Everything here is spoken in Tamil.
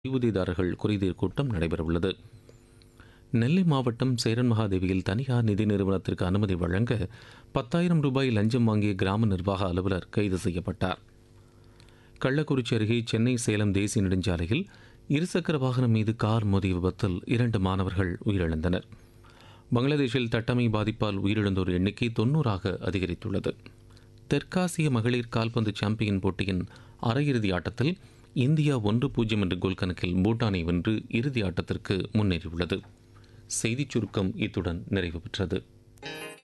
ஈவுதிதாரர்கள் குறைதீர் கூட்டம் நடைபெறவுள்ளது நெல்லை மாவட்டம் சேரன் மகாதேவியில் தனியார் நிதி நிறுவனத்திற்கு அனுமதி வழங்க பத்தாயிரம் ரூபாய் லஞ்சம் வாங்கிய கிராம நிர்வாக அலுவலர் கைது செய்யப்பட்டார் கள்ளக்குறிச்சி அருகே சென்னை சேலம் தேசிய நெடுஞ்சாலையில் இருசக்கர வாகனம் மீது கார் மோதிய விபத்தில் இரண்டு மாணவர்கள் உயிரிழந்தனர் பங்களாதேஷில் தட்டமை பாதிப்பால் உயிரிழந்தோர் எண்ணிக்கை தொன்னூறாக அதிகரித்துள்ளது தெற்காசிய மகளிர் கால்பந்து சாம்பியன் போட்டியின் அரையிறுதி ஆட்டத்தில் இந்தியா ஒன்று பூஜ்ஜியம் என்ற கோல் கணக்கில் பூட்டானை வென்று இறுதி ஆட்டத்திற்கு முன்னேறியுள்ளது செய்திச் சுருக்கம் இத்துடன் நிறைவு பெற்றது